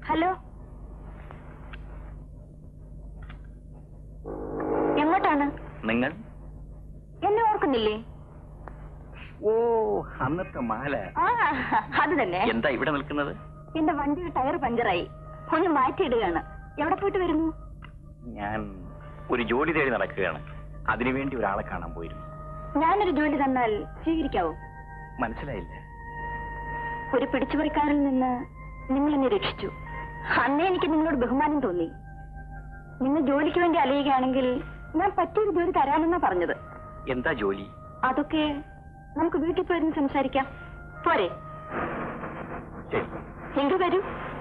Hello എങ്ങോട്ടാണ് നിങ്ങൾ എന്നെ ഓർക്കുന്നില്ലേ ഓ അന്നത്തെ മാല ആ അത് തന്നെ എന്താ ഇവിടെ നിൽക്കുന്നത് എന്റെ വണ്ടിയുടെ ടയർ പഞ്ചറായി ഒന്ന് മാറ്റിയിടുകയാണ് എവിടെ പോയിട്ട് വരുന്നു ഞാൻ ഒരു ജോലി തേടി നടക്കുകയാണ് അതിനുവേണ്ടി ഒരാളെ കാണാൻ പോയിരുന്നു ഞാനൊരു ജോലി തന്നാൽ സ്വീകരിക്കാവോ മനസ്സിലായില്ല ഒരു പിടിച്ചുപറിക്കാരിൽ നിന്ന് നിങ്ങൾ എന്നെ രക്ഷിച്ചു അന്നേ എനിക്ക് നിങ്ങളോട് ബഹുമാനം തോന്നി നിങ്ങൾ ജോലിക്ക് വേണ്ടി അലയുകയാണെങ്കിൽ ഞാൻ പറ്റിയൊരു ജോലി തരാമെന്നാ പറഞ്ഞത് എന്താ ജോലി അതൊക്കെ നമുക്ക് വീട്ടിൽ പോയിരുന്ന് സംസാരിക്കാം പോരെ ശരി എങ്കിൽ വരൂ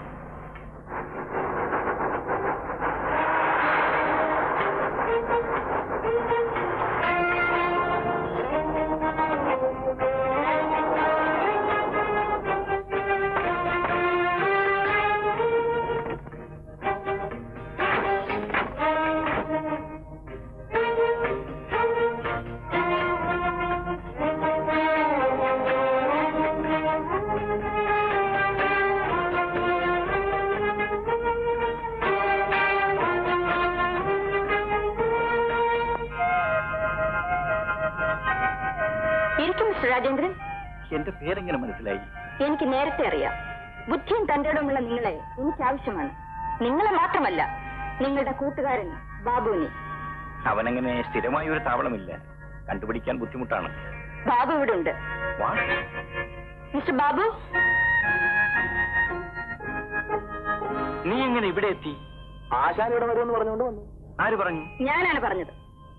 ഇരിക്കും മിസ്റ്റർ രാജേന്ദ്രൻ എന്റെ പേരെങ്ങനെ മനസ്സിലായി എനിക്ക് നേരത്തെ അറിയാം ബുദ്ധിയും തന്റെ ഇടമുള്ള നിങ്ങളെ എനിക്ക് ആവശ്യമാണ് നിങ്ങളെ മാത്രമല്ല നിങ്ങളുടെ കൂട്ടുകാരൻ ബാബുവിനെ അവനങ്ങനെ സ്ഥിരമായ ഒരു താവളമില്ല കണ്ടുപിടിക്കാൻ ബുദ്ധിമുട്ടാണ് ബാബു ഇവിടെ ഉണ്ട് What? മിസ്റ്റർ ബാബു നീ എങ്ങനെ ഇവിടെ എത്തി ആശാൻ ഇവിടെ വരുമെന്ന് പറഞ്ഞുകൊണ്ട് വന്നു ആര് പറഞ്ഞു ഞാനാണ് പറഞ്ഞത്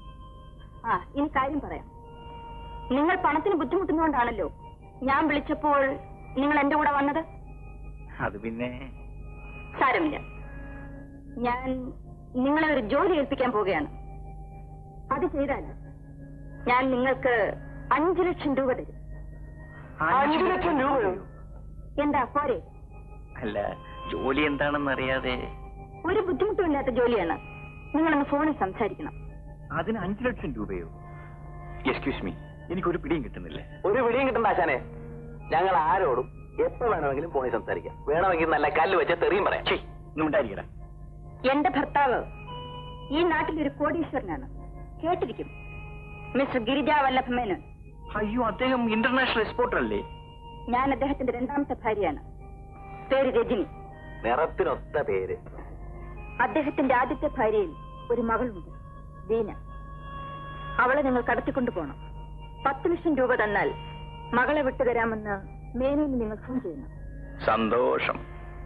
ആ ഇനി കാര്യം പറയാം നിങ്ങൾ പണത്തിന് ബുദ്ധിമുട്ടുന്നതുകൊണ്ടാണല്ലോ ഞാൻ വിളിച്ചപ്പോൾ നിങ്ങൾ എന്റെ കൂടെ വന്നത് അത് പിന്നെ സാരമില്ല ഞാൻ നിങ്ങളെ ഒരു ജോലി ഏൽപ്പിക്കാൻ പോവുകയാണ് അത് ചെയ്താൽ ഞാൻ നിങ്ങൾക്ക് അഞ്ചു ലക്ഷം രൂപ തരും അഞ്ചു ലക്ഷം രൂപയോ എന്താ പോരെ അല്ല ജോലി എന്താണെന്ന് അറിയാതെ ഒരു ബുദ്ധിമുട്ടുമില്ലാത്ത ജോലിയാണ് നിങ്ങളൊന്ന് ഫോണിൽ സംസാരിക്കണം അതിന് അഞ്ചു ലക്ഷം രൂപയോ എക്സ്ക്യൂസ് മീ എനിക്കൊരു പിടിയും കിട്ടുന്നില്ല ഒരു വിളിയും കിട്ടണ്ട ആശാനെ ഞങ്ങൾ ആരോടും എപ്പോ വേണമെങ്കിലും ഫോണിൽ സംസാരിക്കാം വേണമെങ്കിൽ നല്ല കല്ല് വെച്ച തെറിയും പറയാം ഛേ, ഒന്നും ഉണ്ടായിരിക്കട എന്റെ ഭർത്താവ് ഈ നാട്ടിലൊരു കോടീശ്വരനാണ് കേട്ടിരിക്കും മിസ്റ്റർ ഗിരിജ വല്ലഭ മേനോൻ അയ്യോ അദ്ദേഹം ഇന്റർനാഷണൽ എക്സ്പോർട്ടർ അല്ലേ ഞാൻ അദ്ദേഹത്തിന്റെ രണ്ടാമത്തെ ഭാര്യയാണ് പേര് രജനി നിറത്തിനൊത്ത പേര് അദ്ദേഹത്തിന്റെ ആദ്യത്തെ ഭാര്യയിൽ ഒരു മകളുണ്ട് ദീന അവളെ നിങ്ങൾ കടത്തിക്കൊണ്ടു പോകണം പത്ത് ലക്ഷം രൂപ തന്നാൽ മകളെ വിട്ടുതരാമെന്ന് മേനോന് നിങ്ങൾ ഫോൺ ചെയ്യണം സന്തോഷം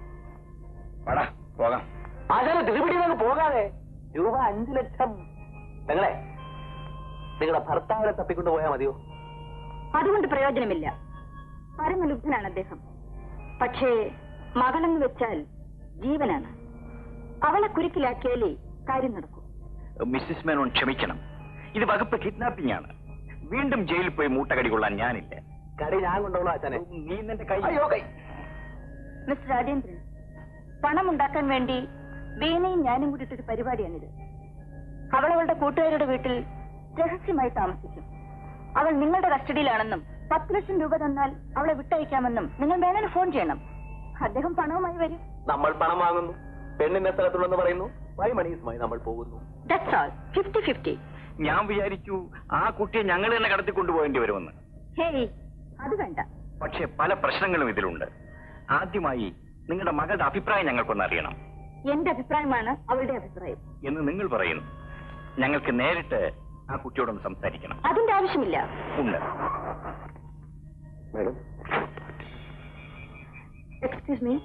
വാടാ പോകാം ആശാനെ തിരുപിടി നമുക്ക് പോകാതെ രൂപ അഞ്ചു ലക്ഷം നിങ്ങളെ നിങ്ങളുടെ ഭർത്താവിനെ തപ്പിക്കൊണ്ട് പോയാൽ മതിയോ അതുകൊണ്ട് പ്രയോജനമില്ല പരമലുബ്ധനാണ് അദ്ദേഹം പക്ഷേ മകളെന്ന് വെച്ചാൽ ജീവനാണ് അവളെ കുരുക്കിലാക്കിയാലേ കാര്യം നടക്കും മിസ്സിസ് മേനോൻ ക്ഷമിക്കണം ഇത് വകുപ്പ് കിഡ്നാപ്പിംഗ് ആണ് വീണ്ടും ജയിലിൽ പോയി മൂട്ടകടി കൊള്ളാൻ ഞാനില്ല കടി ഞാൻ കൊണ്ടോളൂ ആശാനെ നീ നിന്റെ കൈ അയ്യോ കൈ മിസ്റ്റർ രാജേന്ദ്രൻ പണം ഉണ്ടാക്കാൻ വേണ്ടി വീണയും ഞാനും കൂടി ഇട്ടൊരു പരിപാടിയാണിത് അവൾ അവളുടെ കൂട്ടുകാരുടെ വീട്ടിൽ രഹസ്യമായി താമസിക്കും അവൾ നിങ്ങളുടെ കസ്റ്റഡിയിലാണെന്നും പത്ത് ലക്ഷം രൂപ തന്നാൽ അവളെ വിട്ടയക്കാമെന്നും നിങ്ങൾ വേണേന് ഫോൺ ചെയ്യണം അദ്ദേഹം പണവുമായി വരും നമ്മൾ പണം വാങ്ങുന്നു പെണ്ണിന്റെ സ്ഥലത്തുണ്ടെന്ന് പറയുന്നു ഫൈവ് മണീസുമായി നമ്മൾ പോകുന്നു ദാറ്റ്സ് ഓൾ ഫിഫ്റ്റി ഫിഫ്റ്റി ഞാൻ വിചാരിച്ചു ആ കുട്ടിയെ ഞങ്ങൾ തന്നെ കടത്തിക്കൊണ്ടുപോകേണ്ടി വരുമെന്ന് ഹേയ് അത് വേണ്ട പക്ഷെ പല പ്രശ്നങ്ങളും ഇതിലുണ്ട് ആദ്യമായി നിങ്ങളുടെ മകളുടെ അഭിപ്രായം ഞങ്ങൾക്കൊന്ന് അറിയണം എന്റെ അഭിപ്രായമാണ് അവളുടെ അഭിപ്രായം എന്ന് നിങ്ങൾ പറയുന്നു ഞങ്ങൾക്ക് നേരിട്ട് ആ കുട്ടിയോടൊന്ന് സംസാരിക്കണം അതിന്റെ ആവശ്യമില്ല ഉണ്ട് മേഡം എക്സ്ക്യൂസ് മീ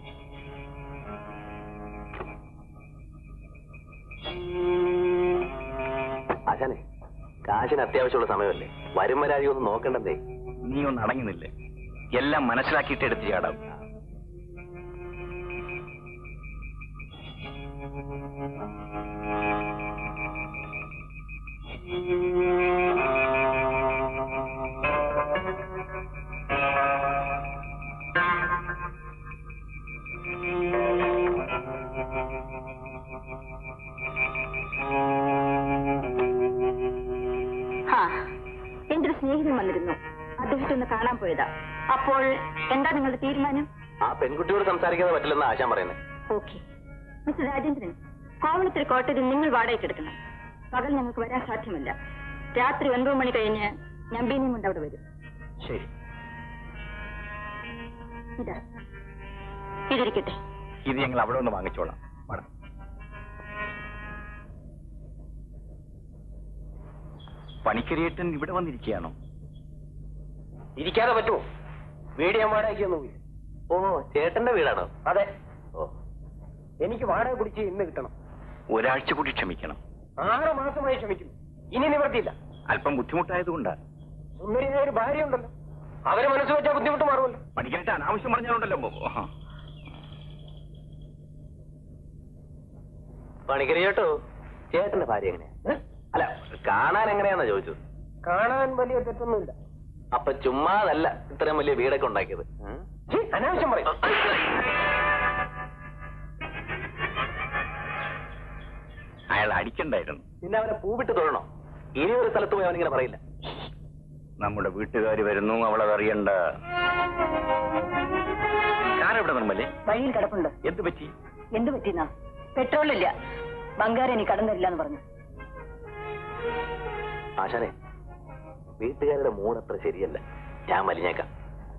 ആശാനെ കാശിന് അത്യാവശ്യമുള്ള സമയമല്ലേ വരും വരാതി ഒന്നും നോക്കണ്ടേ നീ ഒന്ന് അടങ്ങുന്നില്ലേ എല്ലാം മനസ്സിലാക്കിയിട്ട് എടുത്ത് ചാടാം ആ എന്റെ ഒരു സ്നേഹിതൻ വന്നിരുന്നു അദ്ദേഹത്തെ ഒന്ന് കാണാൻ പോയതാ അപ്പോൾ എന്താ നിങ്ങളുടെ തീരുമാനം ആ പെൺകുട്ടിയോട് സംസാരിക്കാതെ പറ്റില്ലെന്ന് ആശാൻ പറയുന്നത് ഓക്കെ മിസ്റ്റർ രാജേന്ദ്രൻ കോവളത്തിൽ കോട്ടയത്തിൽ നിങ്ങൾ വാടകയ്ക്ക് എടുക്കണം പകൽ ഞങ്ങൾക്ക് വരാൻ സാധ്യമല്ല രാത്രി ഒൻപത് മണി കഴിഞ്ഞ് ഞാൻ ബീനിയും കൊണ്ട് അവിടെ വരും ശരി ഇതാ ഇതിരിക്കട്ടെ ഇത് ഞങ്ങൾ അവിടെ ഒന്ന് വാങ്ങിച്ചോളാം മാഡം പണിക്കരിയേട്ടൻ ഇവിടെ വന്നിരിക്കുകയാണോ ഇരിക്കാതെ പറ്റുമോ വീട് ഞാൻ വാടകയ്ക്കൊന്നും പോയി ഓ ചേട്ടന്റെ വീടാണോ അതെ ഓ എനിക്ക് വാടക പിടിച്ച് ഇന്ന് കിട്ടണം ഒരാഴ്ച കൂടി ക്ഷമിക്കണം ആറ് മാസമായി ക്ഷമിക്കും ഇനി നിവർത്തിയില്ല അല്പം ബുദ്ധിമുട്ടായതുകൊണ്ടാ സുന്ദരിയായ ഒരു ഭാര്യ ഉണ്ടല്ലോ അവരെ മനസ്സ് വെച്ചാൽ ബുദ്ധിമുട്ട് മാറുമല്ലോ പണിക്കരിയേട്ടൻ അനാവശ്യം പറഞ്ഞാലുണ്ടല്ലോ ആഹാ. പണിക്കരി ചേട്ടോ ചേട്ടന്റെ ഭാര്യ എങ്ങനെയാ അല്ല കാണാൻ എങ്ങനെയാന്നാ ചോദിച്ചത് കാണാൻ വലിയ തെറ്റൊന്നുമില്ല അപ്പൊ ചുമ്മാതല്ല ഇത്രയും വലിയ വീടൊക്കെ ഉണ്ടാക്കിയത് അനാവശ്യം പറയും അയാൾ അടിക്കണ്ടായിരുന്നു പിന്നെ അവനെ പൂവിട്ട് തൊഴണോ ഇനി ഒരു സ്ഥലത്ത് പോയി അവനിങ്ങനെ പറയില്ല നമ്മുടെ വീട്ടുകാർ വരുന്നു അവളതറിയണ്ട കാരെവിടെ നിർമ്മലേ വഴിയിൽ കിടപ്പുണ്ട് എന്ത് പറ്റി എന്ത് പറ്റിയെന്നാ പെട്രോളില്ല ബംഗാർ എനിക്ക് കടം തരില്ല എന്ന് പറഞ്ഞു ആശാനെ വീട്ടുകാരുടെ മൂടത്ര ശരിയല്ല ഞാൻ വലിഞ്ഞേക്കാം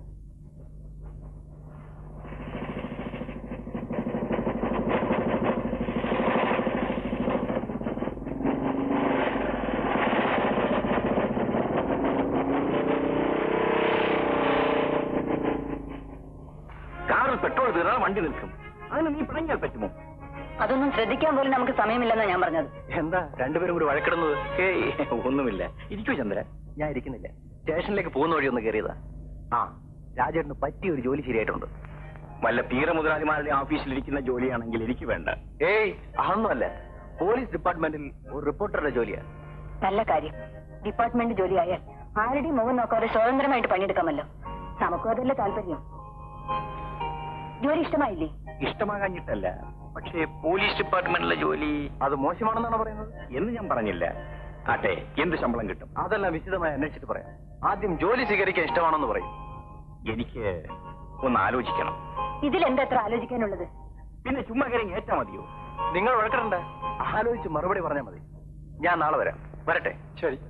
കാറിൽ പെട്രോൾ തീർന്നാൽ വണ്ടി നിൽക്കും അതിന് നീ പിണങ്ങിയാൽ പറ്റുമോ അതൊന്നും ശ്രദ്ധിക്കാൻ പോലും നമുക്ക് സമയമില്ലെന്നാ ഞാൻ പറഞ്ഞത് എന്താ രണ്ടുപേരും കൂടി വഴക്കിടുന്നത് ഏയ് ഒന്നുമില്ല ഇരിക്കൂ ചന്ദ്ര ഞാൻ ഇരിക്കുന്നില്ല സ്റ്റേഷനിലേക്ക് പോകുന്ന വഴി ഒന്ന് കയറിയതാ ആ രാജേട്ടന് പറ്റിയ ഒരു ജോലി ശരിയായിട്ടുണ്ട് വല്ല പീറ മുതലാളിമാരുടെ ഓഫീസിലിരിക്കുന്ന ജോലിയാണെങ്കിൽ എനിക്ക് വേണ്ട ഏയ് അതൊന്നുമല്ല പോലീസ് ഡിപ്പാർട്ട്മെന്റിൽ ഒരു റിപ്പോർട്ടറുടെ ജോലിയാ നല്ല കാര്യം ഡിപ്പാർട്ട്മെന്റ് ജോലിയായാൽ ആരുടെയും മുഖം നോക്കാതെ സ്വതന്ത്രമായിട്ട് പണിയെടുക്കാമല്ലോ നമുക്കും അതല്ലേ താല്പര്യം ജോലി ഇഷ്ടമായില്ലേ ഇഷ്ടമാകാഞ്ഞിട്ടല്ല പക്ഷേ പോലീസ് ഡിപ്പാർട്ട്മെന്റിലെ ജോലി അത് മോശമാണെന്നാണ് പറയുന്നത് എന്ന് ഞാൻ പറഞ്ഞില്ല ആട്ടെ എന്ത് ശമ്പളം കിട്ടും അതെല്ലാം വിശദമായി അന്വേഷിച്ചിട്ട് പറയാം ആദ്യം ജോലി സ്വീകരിക്കാൻ ഇഷ്ടമാണെന്ന് പറയും എനിക്ക് ഒന്ന് ആലോചിക്കണം ഇതിലെന്താ എത്ര ആലോചിക്കാനുള്ളത് പിന്നെ ചുമ്മാ കയറി ഏറ്റാ മതിയോ നിങ്ങൾ വഴക്കണ്ട ആലോചിച്ച് മറുപടി പറഞ്ഞാൽ മതി ഞാൻ നാളെ വരാം വരട്ടെ ശരി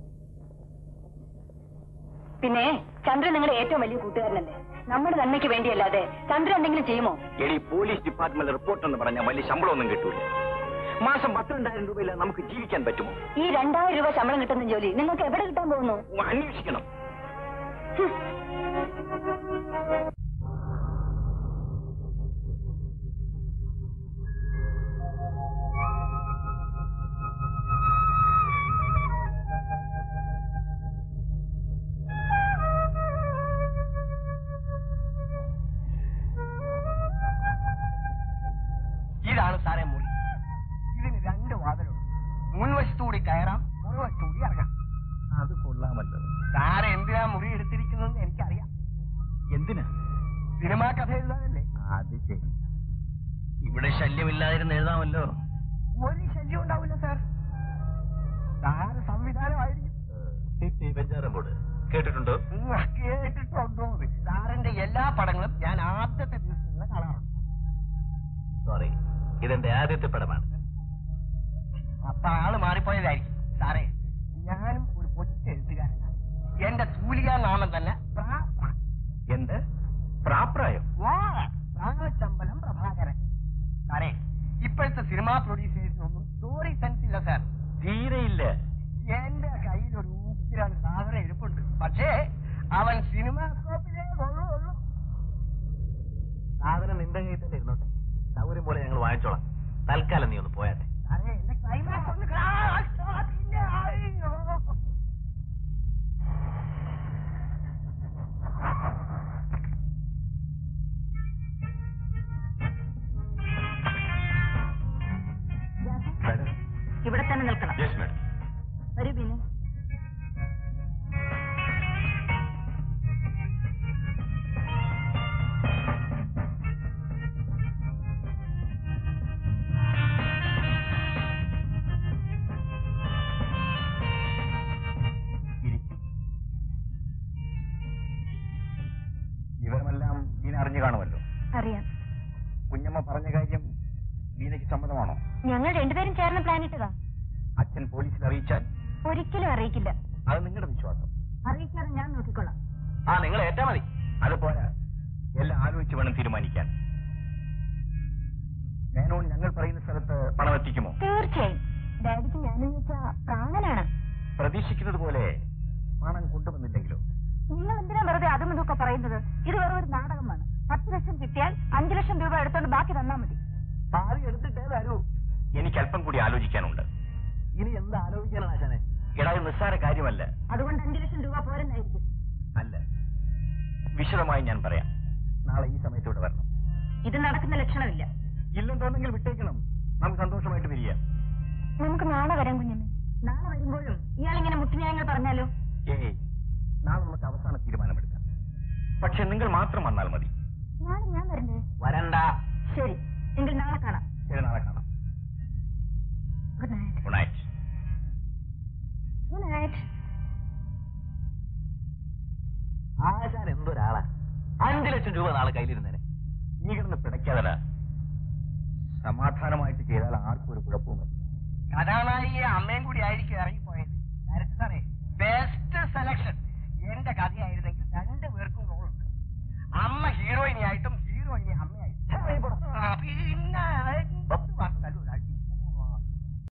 പിന്നെ ചന്ദ്രൻ നിങ്ങളുടെ ഏറ്റവും വലിയ കൂട്ടുകാരനല്ലേ നമ്മുടെ നന്മയ്ക്ക് വേണ്ടിയല്ലാതെ ചന്ദ്രൻ എന്തെങ്കിലും ചെയ്യുമോ എടി പോലീസ് ഡിപ്പാർട്ട്മെന്റ് റിപ്പോർട്ട് എന്ന് പറഞ്ഞാൽ വലിയ ശമ്പളമൊന്നും കിട്ടൂല മാസം പന്ത്രണ്ടായിരം രൂപയില്ല നമുക്ക് ജീവിക്കാൻ പറ്റുമോ ഈ രണ്ടായിരം രൂപ ശമ്പളം കിട്ടുന്ന ജോലി നിങ്ങൾക്ക് എവിടെ കിട്ടാൻ പോകുന്നു ഓ, അന്വേഷിക്കണം ഹും. ഇതാണ് സാറേ മുറി ഇതിന് രണ്ട് വാതിലുണ്ട് മുൻവശത്തുകൂടി കയറാം പുറവശത്തുകൂടി ഇറങ്ങാം അത് കൊള്ളാമല്ലോ സാറ് എന്തിനാ മുറി എടുത്തിരിക്കുന്നതെന്ന് എനിക്കറിയാം എന്തിനാ സിനിമാ കഥ എഴുതാനല്ലേ അത് ശരി ഇവിടെ ശല്യമില്ലാതിരുന്ന് എഴുതാമല്ലോ ഒരു ശല്യം ഉണ്ടാവില്ല സാർ സാറ് സംവിധാനമായിരിക്കും വെഞ്ചാറമ്പോട് കേട്ടിട്ടുണ്ടോ ഉം, കേട്ടിട്ടുണ്ടോ എന്ന്. സാറിന്റെ എല്ലാ പടങ്ങളും ഞാൻ ആദ്യത്തെ ദിവസം നിന്ന് കാണാറുണ്ട് സോറി ഇതെന്റെ ആദ്യത്തെ പടമാണ് അപ്പൊ ആള് മാറിപ്പോയതായിരിക്കും സാറേ ഞാനും ഒരു കൊച്ചു എഴുത്തുകാരനാണ് എന്റെ തൂലിക നാമം തന്നെ പ്രാ പ്രാ. എന്ത് പ്രാപ്രായം വാ, രാമചമ്പലം പ്രഭാകരൻ സാറേ ഇപ്പോഴത്തെ സിനിമാ പ്രൊഡ്യൂസേഴ്സിനൊന്നും സ്റ്റോറി സെൻസ് ഇല്ല സാർ തീരെയില്ല എന്റെ കയ്യിൽ ഒരു ഊപ്പിരാൻ സാധനം ഇരിപ്പുണ്ട് പക്ഷേ അവൻ സിനിമാ സ്കോപ്പിലേ കൊള്ളുള്ളൂ സാധനം നിന്റെ കയ്യിൽ തന്നെ ഇരുന്നോട്ടെ സൗകര്യം പോലെ ഞങ്ങൾ വാങ്ങിച്ചോളാം തൽക്കാലം നീ ഒന്ന് പോയാട്ടെ സാറേ എന്റെ ക്ലൈമാക്സ് ഒന്ന് കാ- അതില്ല, അയ്യോ. ഇവിടെ തന്നെ നിൽക്കണം യെസ് മാഡം വരൂ ബിനു വിവരമെല്ലാം ഇതിനെ അറിഞ്ഞു കാണുമല്ലോ അറിയാം കുഞ്ഞമ്മ പറഞ്ഞ കാര്യം വീണയ്ക്ക് സമ്മതമാണോ ഞങ്ങൾ രണ്ടുപേരും ചേർന്ന് പ്ലാൻ ഇട്ടതാ അച്ഛൻ പോലീസിൽ അറിയിച്ചാൽ ഒരിക്കലും അറിയിക്കില്ല അത് നിങ്ങളുടെ വിശ്വാസം അറിയിക്കാതെ ഞാൻ നോക്കിക്കൊള്ളാം ആ നിങ്ങൾ ഏറ്റാ മതി അത് പോരാ എല്ലാം ആലോചിച്ച് വേണം തീരുമാനിക്കാൻ മേനോൻ ഞങ്ങൾ പറയുന്ന സ്ഥലത്ത് പണം എത്തിക്കുമോ തീർച്ചയായും ഡാഡിക്ക് ഞാനെന്ന് വെച്ചാ പ്രാണനാണ് പ്രതീക്ഷിക്കുന്നത് പോലെ പണം കൊണ്ടുവന്നില്ലെങ്കിലോ നിങ്ങൾ എന്തിനാ വെറുതെ അതും ഇതൊക്കെ പറയുന്നത് ഇത് വെറും ഒരു നാടകമാണ് പത്ത് ലക്ഷം കിട്ടിയാൽ അഞ്ചു ലക്ഷം രൂപ എടുത്തോണ്ട് ബാക്കി തന്നാ മതി പാതി എടുത്തിട്ടേ തരൂ എനിക്ക് അല്പം കൂടി ആലോചിക്കാനുണ്ട് ഇനി എന്ത് ആലോചിക്കാനാണ് ആശാനെ എടാ ഇത് നിസ്സാര കാര്യമല്ല അതുകൊണ്ട് അഞ്ചു ലക്ഷം രൂപ പോരെന്നായിരിക്കും അല്ല വിശദമായി ഞാൻ പറയാം നാളെ ഈ സമയത്ത് ഇവിടെ വരണം ഇത് നടക്കുന്ന ലക്ഷണമില്ല ഇല്ലെന്തോന്നെങ്കിൽ വിട്ടേക്കണം നമുക്ക് സന്തോഷമായിട്ട് പിരിയാം നമുക്ക് നാളെ വരാം കുഞ്ഞമ്മ നാളെ വരുമ്പോഴും ഇയാൾ ഇങ്ങനെ മുട്ടുന്യായങ്ങൾ പറഞ്ഞാലോ ഏയ് നാളെ നമുക്ക് അവസാന തീരുമാനമെടുക്കാം പക്ഷെ നിങ്ങൾ മാത്രം വന്നാൽ മതി നാളെ ഞാൻ വരണ്ടേ വരണ്ട ശരി എങ്കിൽ നാളെ കാണാം ശരി നാളെ കാണാം good night good night good night ആശാൻ എന്തൊരാളാ അഞ്ചു ലക്ഷം രൂപ നാളെ കയ്യിലിരുന്നേനെ നീ കിടന്ന് പിടയ്ക്കാതല്ല സമാധാനമായിട്ട് ചെയ്താൽ ആർക്കും ഒരു കുഴപ്പവുമില്ല കഥാനായിയെ അമ്മയും കൂടി ആയിരിക്കും ഇറങ്ങിപ്പോയത് ഡയറക്ടർ സാറേ ബെസ്റ്റ് സെലക്ഷൻ എന്റെ കഥയായിരുന്നെങ്കിൽ രണ്ടു പേർക്കും റോളുണ്ട് അമ്മ ഹീറോയിനി ആയിട്ടും ഹീറോയിനി അമ്മയായിട്ടും ആ, please.